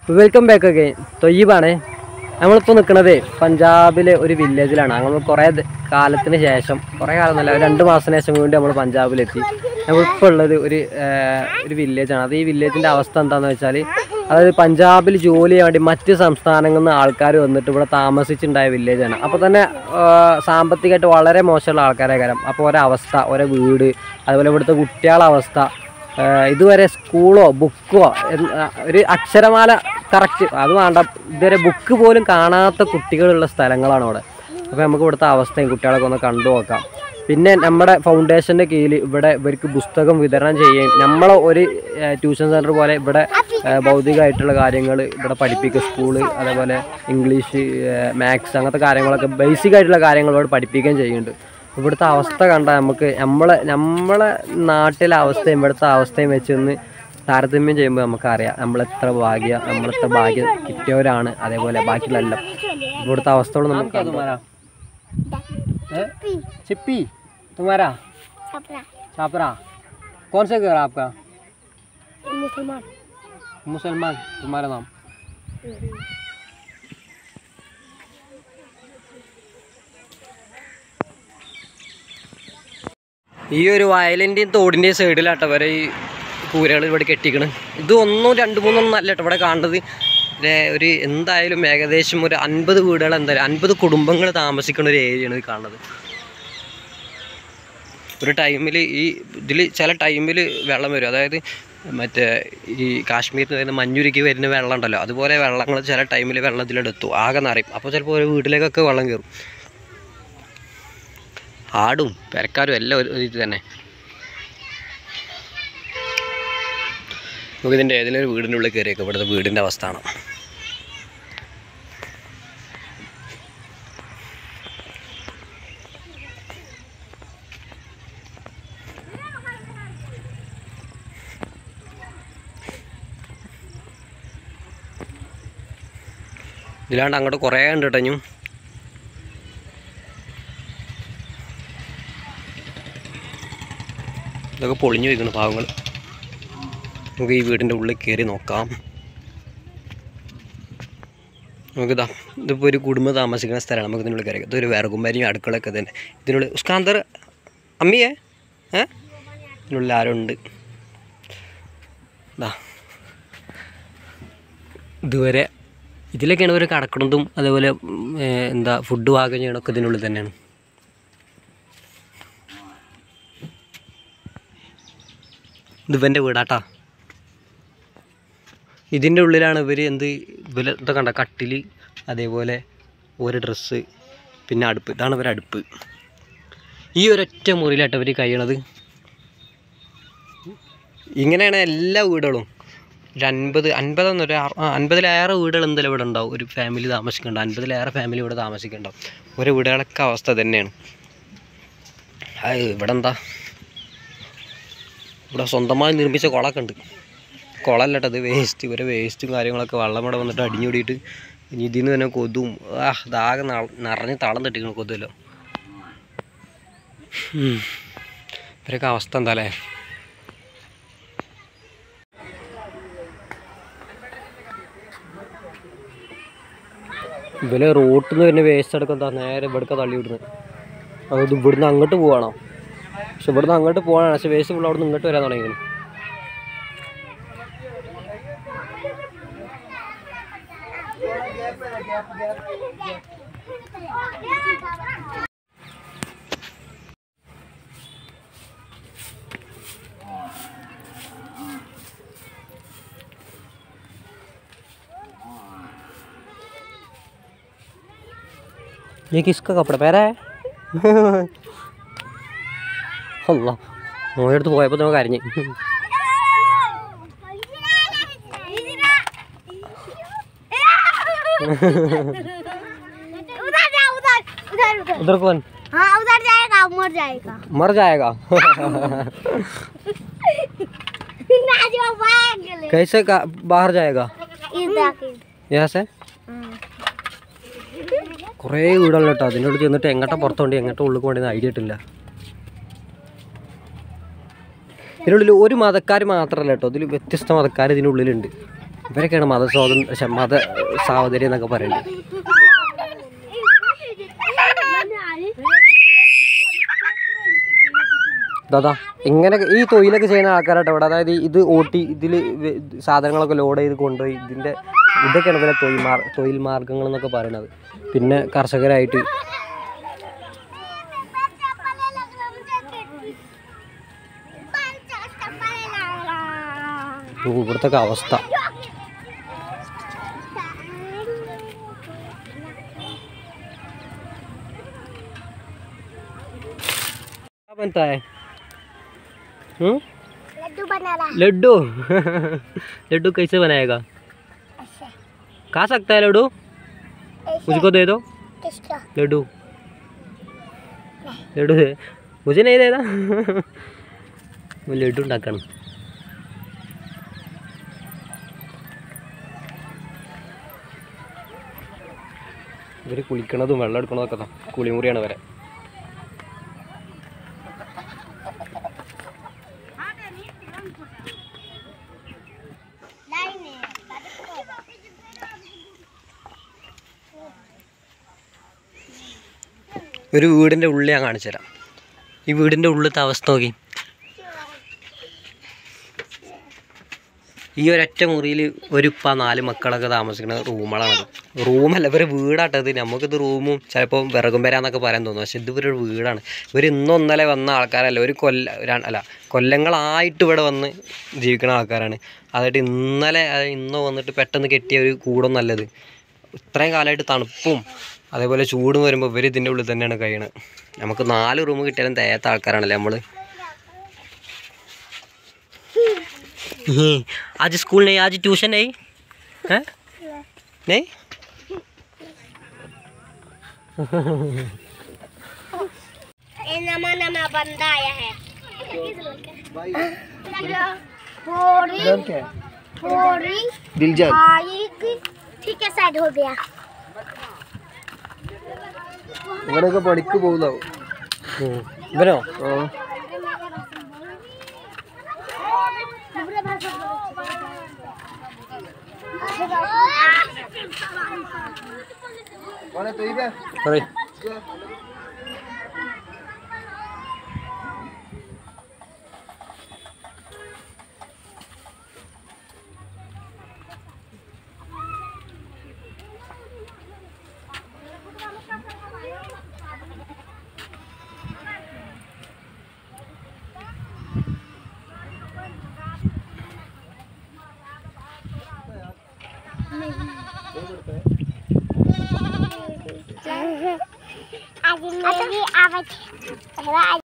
Welcome back ഒക്കെ തൊയ്യബാണ് നമ്മളിപ്പോൾ നിൽക്കുന്നത് പഞ്ചാബിലെ ഒരു വില്ലേജിലാണ് നമ്മൾ കുറേ ദ- കാലത്തിന് ശേഷം കുറേ കാലം എന്നല്ല ഒരു രണ്ട് മാസത്തിന് ശേഷം വീണ്ടും നമ്മൾ പഞ്ചാബിലെത്തി നമ്മളിപ്പോൾ ഉള്ളത് ഒരു ആ, ഒരു വില്ലേജാണ് അത് ഈ വില്ലേജിൻ്റെ അവസ്ഥ എന്താണെന്ന് വെച്ചാൽ അതായത് പഞ്ചാബിൽ ജോലി ചെയ്യാൻ വേണ്ടി മറ്റ് സംസ്ഥാനങ്ങളിൽ നിന്ന് ആൾക്കാർ വന്നിട്ട് ഇവിടെ താമസിച്ചുണ്ടായ വില്ലേജാണ് അപ്പോൾ തന്നെ ആ, സാമ്പത്തികമായിട്ട് വളരെ മോശമുള്ള ആൾക്കാരെ കാരം അപ്പോൾ ഓരോ അവസ്ഥ ഓരോ വീട് അതുപോലെ ഇവിടുത്തെ കുട്ടികളുടെ അവസ്ഥ ഏഹ് ഇതുവരെ സ്കൂളോ ബുക്കോ എന്ന് ആ ഒരു അക്ഷരമാല കറക്റ്റ് അത് വേണ്ട ഇതുവരെ ബുക്ക് പോലും കാണാത്ത കുട്ടികളുള്ള സ്ഥലങ്ങളാണ് അവിടെ അപ്പോൾ നമുക്ക് ഇവിടുത്തെ അവസ്ഥയും കുട്ടികളൊക്കെ ഒന്ന് കണ്ടു നോക്കാം പിന്നെ നമ്മുടെ ഫൗണ്ടേഷൻ്റെ കീഴിൽ ഇവിടെ ഇവർക്ക് പുസ്തകം വിതരണം ചെയ്യുകയും നമ്മളെ ഒരു ട്യൂഷൻ സെൻറ്റർ പോലെ ഇവിടെ ഏഹ് ഭൗതികമായിട്ടുള്ള കാര്യങ്ങൾ ഇവിടെ പഠിപ്പിക്കുക സ്കൂള് അതേപോലെ ഇംഗ്ലീഷ് മാത്സ് അങ്ങനത്തെ കാര്യങ്ങളൊക്കെ ബേസിക് ആയിട്ടുള്ള കാര്യങ്ങൾ ഇവിടെ പഠിപ്പിക്കുകയും ചെയ്യുന്നുണ്ട് ഇവിടുത്തെ അവസ്ഥ കണ്ടാൽ നമുക്ക് നമ്മളെ നമ്മളെ നാട്ടിലെ അവസ്ഥയും ഇവിടുത്തെ അവസ്ഥയും വെച്ചൊന്ന് താരതമ്യം ചെയ്യുമ്പോൾ നമുക്കറിയാം നമ്മളെത്ര ഭാഗ്യ നമ്മളെത്ര ഭാഗ്യം കിട്ടിയവരാണ് അതേപോലെ ബാക്കിയുള്ള എല്ലാം ഇവിടുത്തെ അവസ്ഥകൾ നമുക്ക് ചിപ്പി തുമാരാ छपरा छापरा कौन से घर आपका मुसलमान मुसलमान तुम्हारा नाम ഈ ഒരു വയലിൻ്റെയും തോടിൻ്റെയും സൈഡിലാട്ടോ വരെ ഈ കൂരകൾ ഇവിടെ കെട്ടിക്കണ് ഇത് ഒന്നും രണ്ട് മൂന്നൊന്നും അല്ല കേട്ടോ ഇവിടെ കാണുന്നത് ദേ ഒരു എന്തായാലും ഏകദേശം ഒരു അൻപത് വീടുകൾ എന്തായാലും അൻപത് കുടുംബങ്ങൾ താമസിക്കുന്ന ഒരു ഏരിയയാണ് ഇത് കാണുന്നത് ഒരു ടൈമിൽ ഈ ഇതിൽ ചില ടൈമിൽ വെള്ളം വരും അതായത് മറ്റേ ഈ കാശ്മീരിൽ നിന്ന് വരുന്ന മഞ്ഞുരുക്കി വരുന്ന വെള്ളം ഉണ്ടല്ലോ അതുപോലെ വെള്ളങ്ങൾ ചില ടൈമിൽ വെള്ളത്തിലെടുത്തു ആകെ നിറയും അപ്പോൾ ചിലപ്പോൾ ഒരു വീട്ടിലേക്കൊക്കെ വെള്ളം കയറും ആടും പെരക്കാരും എല്ലാം ഒരു ഇത് തന്നെ നമുക്ക് ഇതിൻ്റെ ഏതെങ്കിലും ഒരു വീടിൻ്റെ ഉള്ളിൽ കയറിയേക്കും ഇവിടുത്തെ വീടിൻ്റെ അവസ്ഥ ആണ് ഇതിലാണ്ട് അങ്ങോട്ട് കുറേ ഉണ്ട് കേട്ടോ ഇനിയും ഇതൊക്കെ പൊളിഞ്ഞു വയ്ക്കണം പാവങ്ങൾ നമുക്ക് ഈ വീടിൻ്റെ ഉള്ളിൽ കയറി നോക്കാം നമുക്കിതാ ഇതിപ്പോൾ ഒരു കുടുംബം താമസിക്കുന്ന സ്ഥലമാണ് നമുക്ക് ഇതിനുള്ളിൽ കയറി ഇതൊരു വിറകുമ്പരിയും അടുക്കളയൊക്കെ തന്നെ ഇതിനുള്ളിൽ ഉസ്കാന്തർ അമ്മിയേ ഏ ഇതിനുള്ളിൽ ആരും ഉണ്ട് ഇതാ ഇതുവരെ ഇതിലൊക്കെയാണ് ഇവർ കടക്കണതും അതേപോലെ ഉം, ഏ, എന്താ ഫുഡ് പാകം ചെയ്യണമൊക്കെ ഇതിനുള്ളിൽ തന്നെയാണ് ഇത് ഇവൻ്റെ വീടാട്ടാ ഇതിൻ്റെ ഉള്ളിലാണ് ഇവർ എന്ത് ഇവർ ഇതൊക്കെ കണ്ട കട്ടിൽ അതേപോലെ ഒരു ഡ്രസ്സ് പിന്നെ അടുപ്പ് ഇതാണ് ഇവരുടെ അടുപ്പ് ഈ ഒരൊറ്റ മുറിയിലാട്ടോ ഇവർ കഴിയണത് ഇങ്ങനെയാണ് എല്ലാ വീടുകളും ഒരു അൻപത് അൻപതെന്ന് ഒരു ആറ്- ആ അൻപതിലേറെ വീടുകൾ എന്തായാലും ഇവിടെ ഉണ്ടാവും ഒരു ഫാമിലി താമസിക്കുന്നുണ്ട് അൻപതിലേറെ ഫാമിലി ഇവിടെ താമസിക്കുന്നുണ്ടാവും ഓരോ വീടുകളൊക്കെ അവസ്ഥ തന്നെയാണ് അത് ഇവിടെ എന്താ ഇവിടെ സ്വന്തമായി നിർമ്മിച്ച കുളമൊക്കെ ഉണ്ട് കുളമല്ലട്ടോ അത് വേസ്റ്റ് ഇവരെ വേസ്റ്റും കാര്യങ്ങളൊക്കെ വെള്ളം ഇവിടെ വന്നിട്ട് അടിഞ്ഞൂടിയിട്ട് ഇനി ഇതിൽ നിന്ന് തന്നെ കൊതും ആ ഇതാകെ നള- നിറഞ്ഞ് തളം തട്ടിക്കണം കൊതുവല്ലോ ഉം. ഇവരൊക്കെ അവസ്ഥ എന്താ അല്ലേ ഇവര് റോട്ടിൽ നിന്ന് വരുന്ന വേസ്റ്റ് അടക്കം എന്താ നേരെ ഇവിടേക്ക് തള്ളി വിടുന്നത് അതായത് ഇവിടുന്ന് അങ്ങോട്ട് പോവാണോ പക്ഷെ ഇവിടുന്ന് അങ്ങോട്ട് പോകാനാണ് പക്ഷെ വേസ്റ്റ് ഫുൾ അവിടെ നിന്ന് ഇങ്ങോട്ട് വരാൻ തുടങ്ങി ये किसका कपड़ा पहरा है അല്ല മോൻ്റെ അടുത്ത് പോയപ്പോൾ നമുക്ക് കരഞ്ഞ് उधर जा उधर उधर उधर उधर कौन हाँ उधर जाएगा मर जाएगा मर जाएगा नाजो भाग गए कैसे का बाहर जाएगा इधर यहाँ से കുറേ വീടുകൾ കേട്ടോ അതിനോട് ചെന്നിട്ട് എങ്ങോട്ടാ പുറത്തോണ്ടി എങ്ങോട്ടാ ഉള്ളിൽ കൊണ്ടുവന്ന് ഐഡിയ ഇട്ടില്ല ഇതിനുള്ളിൽ ഒരു മതക്കാർ മാത്രമല്ല കേട്ടോ ഇതിൽ വ്യത്യസ്ത മതക്കാർ ഇതിനുള്ളിലുണ്ട് ഇവരൊക്കെയാണ് മത സ്വാതന്ത്ര്യ മത സാഹോദര്യം എന്നൊക്കെ പറയുന്നത് ദാദാ ഇങ്ങനെ ഈ തൊഴിലൊക്കെ ചെയ്യുന്ന ആൾക്കാരാട്ടോ ഇവിടെ അതായത് ഇത് ഓട്ടി ഇതിൽ സാധനങ്ങളൊക്കെ ലോഡ് ചെയ്ത് കൊണ്ടുപോയി ഇതിൻ്റെ ഇതൊക്കെയാണ് ഇവരെ തൊഴിൽ മാർ തൊഴിൽ മാർഗങ്ങൾ എന്നൊക്കെ പറയുന്നത് പിന്നെ കർഷകരായിട്ട് ഓ, ഇവിടുത്തെ ഒക്കെ അവസ്ഥ क्या बनता है हम्म? लड्डू बना रहा लड्डू लड्डू कैसे बनाएगा खा सकता है लड्डू मुझको दे दो किसका लड्डू लड्डू दे मुझे नहीं देना वो ലഡു ഉണ്ടാക്കണം ഇവർ കുളിക്കണതും വെള്ളം എടുക്കണതൊക്കെ ദാ കുളിമുറിയാണ് വരെ ഒരു വീടിൻ്റെ ഉള്ളിൽ ഞാൻ കാണിച്ചു തരാം ഈ വീടിൻ്റെ ഉള്ളിലത്തെ അവസ്ഥ നോക്കി ഈ ഒരൊറ്റ മുറിയിൽ ഒരു ഉപ്പ നാല് മക്കളൊക്കെ താമസിക്കുന്ന റൂമുകളാണത് റൂമല്ല ഇവർ വീടാട്ടത് നമുക്കിത് റൂമും ചിലപ്പോൾ വിറകും വരാന്നൊക്കെ പറയാൻ തോന്നും പക്ഷെ ഇത് ഇവരൊരു വീടാണ് ഇവർ ഇന്നോ ഇന്നലെ വന്ന ആൾക്കാരല്ല ഒരു കൊല്ല ഒരു- അല്ല കൊല്ലങ്ങളായിട്ട് ഇവിടെ വന്ന് ജീവിക്കുന്ന ആൾക്കാരാണ് അതായിട്ട് ഇന്നലെ അത് ഇന്നോ വന്നിട്ട് പെട്ടെന്ന് കെട്ടിയ ഒരു കൂടൊന്നും നല്ലത് ഇത്രയും കാലമായിട്ട് തണുപ്പും അതേപോലെ ചൂടും വരുമ്പോൾ ഇവർ ഇതിൻ്റെ ഉള്ളിൽ തന്നെയാണ് കഴിയണത് നമുക്ക് നാല് റൂം കിട്ടിയാലും തേയാത്ത ആൾക്കാരാണല്ലേ നമ്മൾ आज स्कूल नहीं आज ट्यूशन नहीं है नहीं ये नमा नमा बंदा आया है फोरी फोरी दिलजन बाइक ठीक है साइड हो गया ഇവിടെയൊക്കെ പണിക്ക് പോകുന്നാവും ഇവനോ പറയ് आज मेरी आवाज